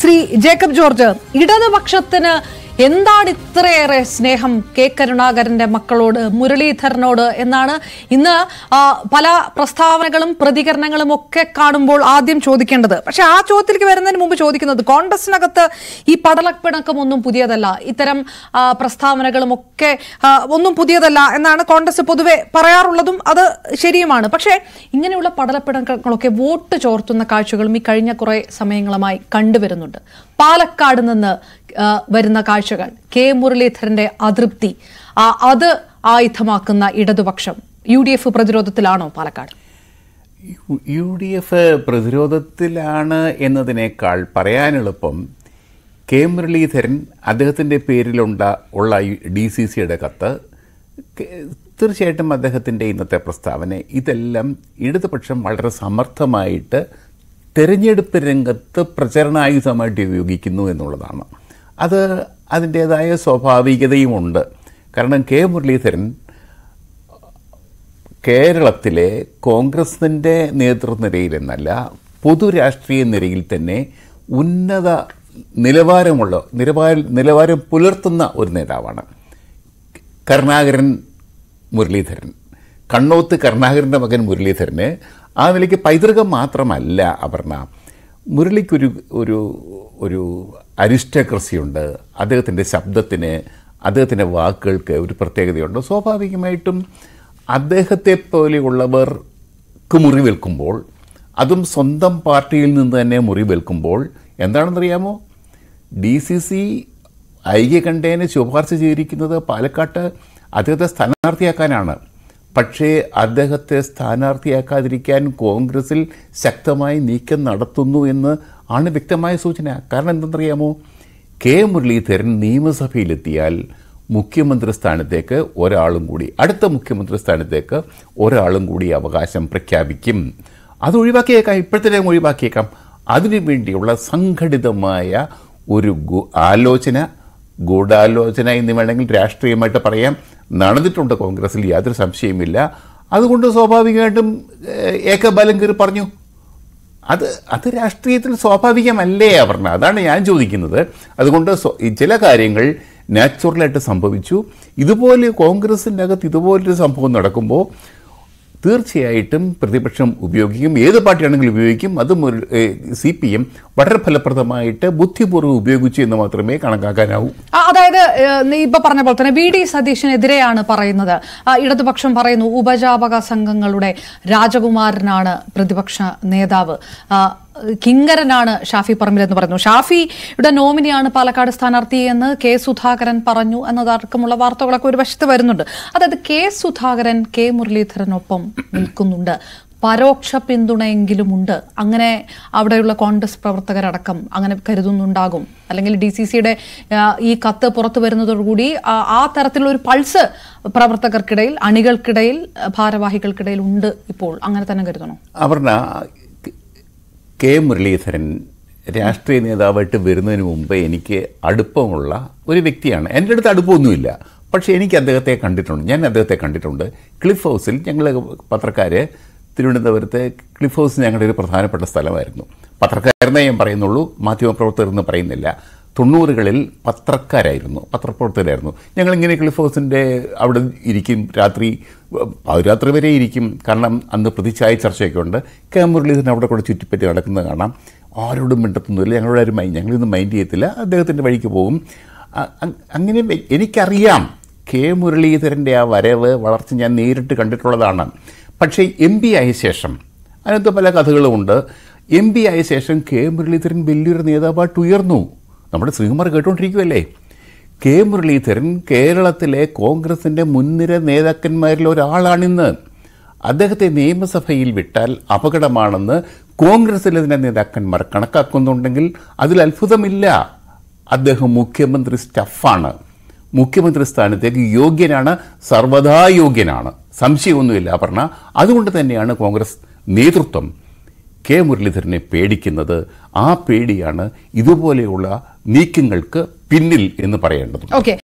Shri Jacob George ഇടതുപക്ഷത്തിന് എന്താണ് ഇത്രയേറെ സ്നേഹം കെ കരുണാകരന്റെ മക്കളോട് മുരളീധരനോട് എന്നാണ് ഇന്ന് ആ, പല പ്രസ്താവനകളും പ്രതികരണങ്ങളും ഒക്കെ കാണുമ്പോൾ ആദ്യം ചോദിക്കേണ്ടത് പക്ഷെ ആ ചോദ്യത്തിലേക്ക് വരുന്നതിന് മുമ്പ് ചോദിക്കുന്നത് കോൺഗ്രസിനകത്ത് ഈ പടലപ്പിണക്കം ഒന്നും പുതിയതല്ല ഇത്തരം ആ, പ്രസ്താവനകളും ഒക്കെ ആ, ഒന്നും പുതിയതല്ല എന്നാണ് കോൺഗ്രസ് പൊതുവെ പറയാറുള്ളതും അത് ശരിയുമാണ് പക്ഷേ ഇങ്ങനെയുള്ള പടലപ്പിണക്കങ്ങളൊക്കെ വോട്ട് ചോർത്തുന്ന കാഴ്ചകളും ഈ കഴിഞ്ഞ കുറെ സമയങ്ങളുമായി കണ്ടുവരുന്നുണ്ട് പാലക്കാട് നിന്ന് ആ, വരുന്ന കാഴ്ചകൾ കെ മുരളീധരന്റെ അതൃപ്തി ആ, അത് ആയുധമാക്കുന്ന ഇടതുപക്ഷം യു ഡി എഫ് പ്രതിരോധത്തിലാണോ Palakkad U- U D F പ്രതിരോധത്തിലാണ് എന്നതിനേക്കാൾ പറയാനെളുപ്പം കെ മുരളീധരൻ അദ്ദേഹത്തിൻ്റെ പേരിലുണ്ട ഉള്ള ഡി സി സിയുടെ കത്ത് കെ- തീർച്ചയായിട്ടും അദ്ദേഹത്തിൻ്റെ ഇന്നത്തെ പ്രസ്താവന ഇതെല്ലാം ഇടതുപക്ഷം വളരെ സമർത്ഥമായിട്ട് തെരഞ്ഞെടുപ്പ് രംഗത്ത് പ്രചരണായുധമായിട്ട് ഉപയോഗിക്കുന്നു എന്നുള്ളതാണ് അത് അതിൻ്റേതായ സ്വാഭാവികതയുമുണ്ട് കാരണം കെ മുരളീധരൻ കേരളത്തിലെ കോൺഗ്രസിൻ്റെ നേതൃനിരയിൽ എന്നല്ല പൊതു രാഷ്ട്രീയ നിരയിൽ തന്നെ ഉന്നത നിലവാരമുള്ള നിലവാര നിലവാരം പുലർത്തുന്ന ഒരു നേതാവാണ് കരുണാകരൻ മുരളീധരൻ കണ്ണോത്ത് കരുണാകരൻ്റെ മകൻ മുരളീധരന് ആ നിലയ്ക്ക് പൈതൃകം മാത്രമല്ല അപർണ മുരളിക്കൊരു ഒരു ഒരു അരിസ്റ്റോക്രസിയുണ്ട് അദ്ദേഹത്തിൻ്റെ ശബ്ദത്തിന് അദ്ദേഹത്തിൻ്റെ വാക്കുകൾക്ക് ഒരു പ്രത്യേകതയുണ്ട് സ്വാഭാവികമായിട്ടും അദ്ദേഹത്തെ പോലെയുള്ളവർക്ക് മുറിവേൽക്കുമ്പോൾ അതും സ്വന്തം പാർട്ടിയിൽ നിന്ന് തന്നെ മുറിവേൽക്കുമ്പോൾ എന്താണെന്നറിയാമോ ഡി സി സി ഐക്യകണ്ഠേന ശുപാർശ ചെയ്തിരിക്കുന്നത് പാലക്കാട്ട് അദ്ദേഹത്തെ സ്ഥാനാർത്ഥിയാക്കാനാണ് പക്ഷേ അദ്ദേഹത്തെ സ്ഥാനാർത്ഥിയാക്കാതിരിക്കാൻ കോൺഗ്രസിൽ ശക്തമായി നീക്കം നടത്തുന്നു എന്ന് ആണ് വ്യക്തമായ സൂചന കാരണം എന്തെന്നറിയാമോ കെ മുരളീധരൻ നിയമസഭയിലെത്തിയാൽ മുഖ്യമന്ത്രി സ്ഥാനത്തേക്ക് ഒരാളും കൂടി അടുത്ത മുഖ്യമന്ത്രി സ്ഥാനത്തേക്ക് ഒരാളും കൂടി അവകാശം പ്രഖ്യാപിക്കും അത് ഒഴിവാക്കിയേക്കാം ഇപ്പോഴത്തെ ഒഴിവാക്കിയേക്കാം അതിനു വേണ്ടിയുള്ള സംഘടിതമായ ഒരു ഗു- ആലോചന ഗൂഢാലോചന എന്ന് വേണമെങ്കിൽ രാഷ്ട്രീയമായിട്ട് പറയാം നടന്നിട്ടുണ്ട് കോൺഗ്രസിൽ യാതൊരു സംശയമില്ല അതുകൊണ്ട് സ്വാഭാവികമായിട്ടും ഏഹ്, ഏകബലം കയറി പറഞ്ഞു അത് അത് രാഷ്ട്രീയത്തിൽ സ്വാഭാവികമല്ലേ അപർണ അതാണ് ഞാൻ ചോദിക്കുന്നത് അതുകൊണ്ട് സ്വ- ഈ ചില കാര്യങ്ങൾ നാച്ചുറലായിട്ട് സംഭവിച്ചു ഇതുപോലെ കോൺഗ്രസിൻ്റെ അകത്ത് ഇതുപോലൊരു സംഭവം നടക്കുമ്പോൾ തീർച്ചയായിട്ടും പ്രതിപക്ഷം ഉപയോഗിക്കും ഏത് പാർട്ടിയാണെങ്കിലും ഉപയോഗിക്കും അത് സി പി എം വളരെ ഫലപ്രദമായിട്ട് ബുദ്ധിപൂർവ്വം ഉപയോഗിച്ചു എന്ന് മാത്രമേ കണക്കാക്കാനാവൂ ആ, അതായത് ഏഹ്, നീ ഇപ്പൊ പറഞ്ഞ പോലെ തന്നെ വി ഡി സതീശനെതിരെയാണ് പറയുന്നത് ആ, ഇടതുപക്ഷം പറയുന്നു ഉപജാപക സംഘങ്ങളുടെ രാജകുമാരനാണ് പ്രതിപക്ഷ നേതാവ് ആ, കിങ്കരനാണ് ഷാഫി പറമ്പിൽ എന്ന് പറയുന്നു ഷാഫിയുടെ നോമിനിയാണ് പാലക്കാട് സ്ഥാനാർത്ഥി എന്ന് കെ സുധാകരൻ പറഞ്ഞു എന്നതടക്കമുള്ള വാർത്തകളൊക്കെ ഒരു വശത്ത് വരുന്നുണ്ട് അതായത് കെ സുധാകരൻ കെ മുരളീധരനൊപ്പം നിൽക്കുന്നുണ്ട് പരോക്ഷ പിന്തുണയെങ്കിലും ഉണ്ട് അങ്ങനെ അവിടെയുള്ള കോൺഗ്രസ് പ്രവർത്തകരടക്കം അങ്ങനെ കരുതുന്നുണ്ടാകും അല്ലെങ്കിൽ ഡി സി സിയുടെ ഈ കത്ത് പുറത്തു വരുന്നതോടുകൂടി ആ, ആ തരത്തിലുള്ള ഒരു പൾസ് പ്രവർത്തകർക്കിടയിൽ അണികൾക്കിടയിൽ ആ, ഭാരവാഹികൾക്കിടയിൽ ഉണ്ട് ഇപ്പോൾ അങ്ങനെ തന്നെ കരുതണോ അപർണ കെ മുരളീധരൻ രാഷ്ട്രീയ നേതാവായിട്ട് വരുന്നതിന് മുമ്പ് എനിക്ക് അടുപ്പമുള്ള ഒരു വ്യക്തിയാണ് എൻ്റെ അടുത്ത് അടുപ്പമൊന്നുമില്ല പക്ഷേ എനിക്ക് അദ്ദേഹത്തെ കണ്ടിട്ടുണ്ട് ഞാൻ അദ്ദേഹത്തെ കണ്ടിട്ടുണ്ട് ക്ലിഫ് ഹൗസിൽ ഞങ്ങൾ പത്രക്കാർ തിരുവനന്തപുരത്തെ ക്ലിഫ് ഹൗസ് ഞങ്ങളുടെ ഒരു പ്രധാനപ്പെട്ട സ്ഥലമായിരുന്നു പത്രക്കാരെന്നേ ഞാൻ പറയുന്നുള്ളൂ മാധ്യമപ്രവർത്തകർ എന്ന് പറയുന്നില്ല തൊണ്ണൂറുകളിൽ പത്രക്കാരായിരുന്നു പത്രപ്രവർത്തകരായിരുന്നു ഞങ്ങളിങ്ങനെ ക്ലിഫ് ഹൗസിൻ്റെ അവിടെ ഇരിക്കും രാത്രി പാതിരാത്രി വരെ ഇരിക്കും കാരണം അന്ന് പ്രതിച്ഛായ ചർച്ചയൊക്കെ ഉണ്ട് കെ മുരളീധരൻ അവിടെ കൂടെ ചുറ്റിപ്പറ്റി നടക്കുന്നത് കാണാം ആരോടും മിണ്ടത്തൊന്നുമില്ല ഞങ്ങളുടെ ആരും മൈ ഞങ്ങളിതൊന്നും മൈൻഡ് ചെയ്യത്തില്ല അദ്ദേഹത്തിൻ്റെ വഴിക്ക് പോകും അ- അ- അങ്ങനെ വെ- എനിക്കറിയാം കെ മുരളീധരൻ്റെ ആ വരവ് വളർച്ച ഞാൻ നേരിട്ട് കണ്ടിട്ടുള്ളതാണ് പക്ഷേ എം പി ആയ ശേഷം അതിനകത്ത് പല കഥകളുമുണ്ട് എം പി ആയ ശേഷം കെ മുരളീധരൻ വലിയൊരു നേതാവായിട്ട് ഉയർന്നു നമ്മുടെ ശ്രീകുമാർ കേട്ടുകൊണ്ടിരിക്കുമല്ലേ കെ മുരളീധരൻ കേരളത്തിലെ കോൺഗ്രസിൻ്റെ മുൻനിര നേതാക്കന്മാരിൽ ഒരാളാണിന്ന് അദ്ദേഹത്തെ നിയമസഭയിൽ വിട്ടാൽ അപകടമാണെന്ന് കോൺഗ്രസിലെ തന്നെ നേതാക്കന്മാർ കണക്കാക്കുന്നുണ്ടെങ്കിൽ അതിൽ അത്ഭുതമില്ല അദ്ദേഹം മുഖ്യമന്ത്രി സ്റ്റഫാണ് മുഖ്യമന്ത്രി സ്ഥാനത്തേക്ക് യോഗ്യനാണ് സർവദാ യോഗ്യനാണ് സംശയമൊന്നുമില്ല പറഞ്ഞ അതുകൊണ്ട് തന്നെയാണ് കോൺഗ്രസ് നേതൃത്വം കെ മുരളീധരനെ പേടിക്കുന്നത് ആ പേടിയാണ് ഇതുപോലെയുള്ള നീക്കങ്ങൾക്ക് പിന്നിൽ എന്ന് പറയേണ്ടത് ഓക്കെ